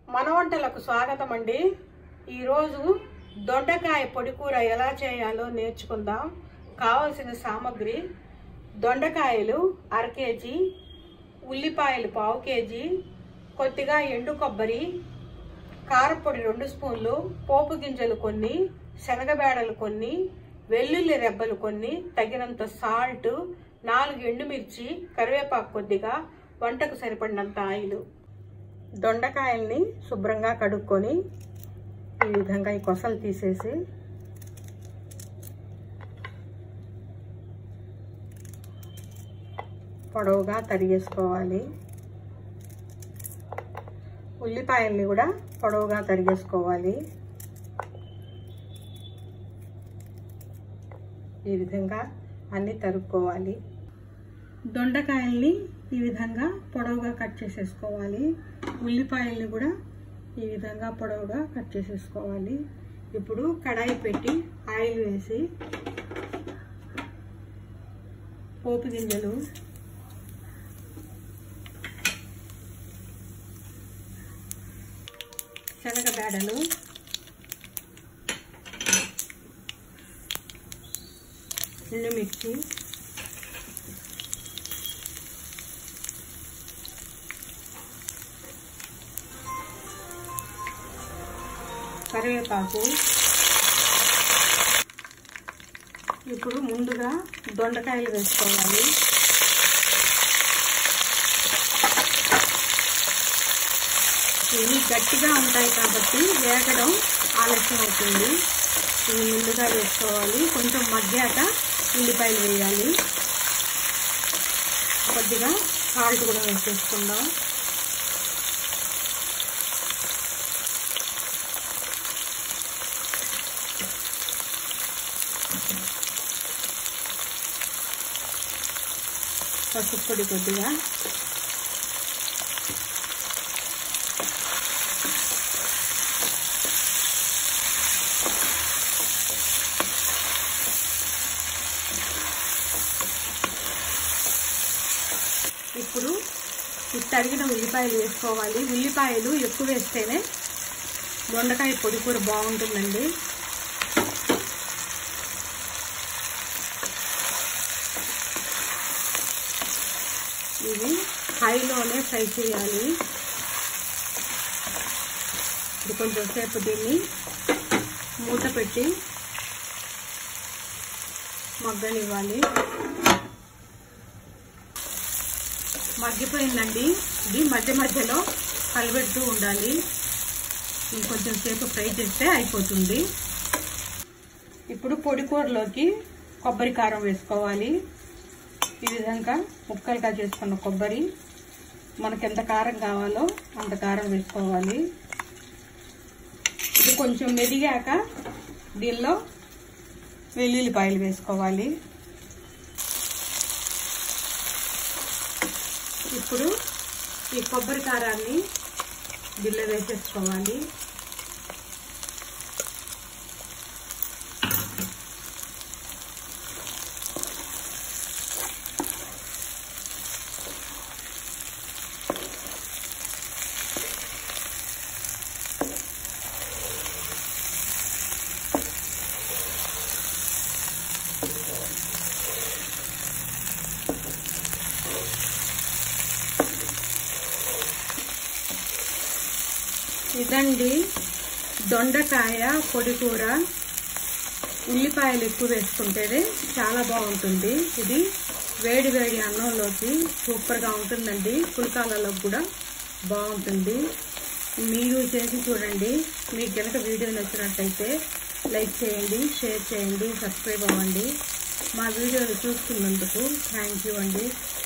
మన వంటలకు స్వాగతం అండి ఈరోజు దొండకాయ పొడి కూర ఎలా చేయాలో నేర్చుకుందాం కావలసిన సామాగ్రి దొండకాయలు అర కేజీ ఉల్లిపాయలు పావు కేజీ కొద్దిగా ఎండు కొబ్బరి కారపొడి రెండు స్పూన్లు పోపు గింజలు కొన్ని శనగబేడలు కొన్ని వెల్లుల్లి రెబ్బలు కొన్ని తగినంత సాల్ట్ నాలుగు ఎండుమిర్చి కరివేపాకు కొద్దిగా వంటకు సరిపడినంత ఆయిల్ దొండకాయల్ని శుభ్రంగా కడుక్కొని ఈ విధంగా ఈ కొసలు తీసేసి పొడవుగా తరిగేసుకోవాలి ఉల్లిపాయల్ని కూడా పొడవుగా తరిగేసుకోవాలి ఈ విధంగా అన్నీ తరుక్కోవాలి దొండకాయల్ని ఈ విధంగా పొడవుగా కట్ చేసేసుకోవాలి ఉల్లిపాయల్ని కూడా ఈ విధంగా పొడవుగా కట్ చేసేసుకోవాలి ఇప్పుడు కడాయి పెట్టి ఆయిల్ వేసి పోపు గింజలు శనగబేడలు ఎండుమిర్చి కరివేపాకు ఇప్పుడు ముందుగా దొండకాయలు వేసుకోవాలి ఇవి గట్టిగా ఉంటాయి కాబట్టి వేగడం ఆలస్యం అవుతుంది ఇవి ముందుగా వేసుకోవాలి కొంచెం మగ్గాక ఉల్లిపాయలు వేయాలి కొద్దిగా సాల్ట్ కూడా వేసేసుకుందాం పసుపు పొడి కొద్దిగా ఇప్పుడు ఈ తరిగిన ఉల్లిపాయలు వేసుకోవాలి ఉల్లిపాయలు ఎక్కువ వేస్తేనే దొండకాయ పొడి కూర బాగుంటుందండి ఇవి హైలోనే ఫ్రై చేయాలి ఇప్పుడు కొంచెం సేపు దీన్ని మూత పెట్టి మగ్గనివ్వాలి మగ్గిపోయిందండి ఇది మధ్య మధ్యలో కలబెడుతూ ఉండాలి ఇంకొంచెం సేపు ఫ్రై చేస్తే అయిపోతుంది ఇప్పుడు పొడి కూరలోకి కొబ్బరి కారం వేసుకోవాలి ఈ విధంగా ముక్కలుగా చేసుకున్న కొబ్బరి మనకి ఎంత కారం కావాలో అంత కారం వేసుకోవాలి ఇది కొంచెం మెదిగాక దీనిలో వెల్లుల్లిపాయలు వేసుకోవాలి ఇప్పుడు ఈ కొబ్బరి కారాన్ని దీనిలో వేసేసుకోవాలి ఇదండి దొండకాయ పొడి కూర ఉల్లిపాయలు ఎక్కువ వేసుకుంటేనే చాలా బాగుంటుంది ఇది వేడి వేడి అన్నంలోకి సూపర్గా ఉంటుందండి పుల్కాలలో కూడా బాగుంటుంది మీరు చేసి చూడండి మీకు కనుక వీడియో నచ్చినట్లయితే లైక్ చేయండి షేర్ చేయండి సబ్స్క్రైబ్ అవ్వండి మా వీడియోలు చూస్తున్నందుకు థ్యాంక్ యూ అండి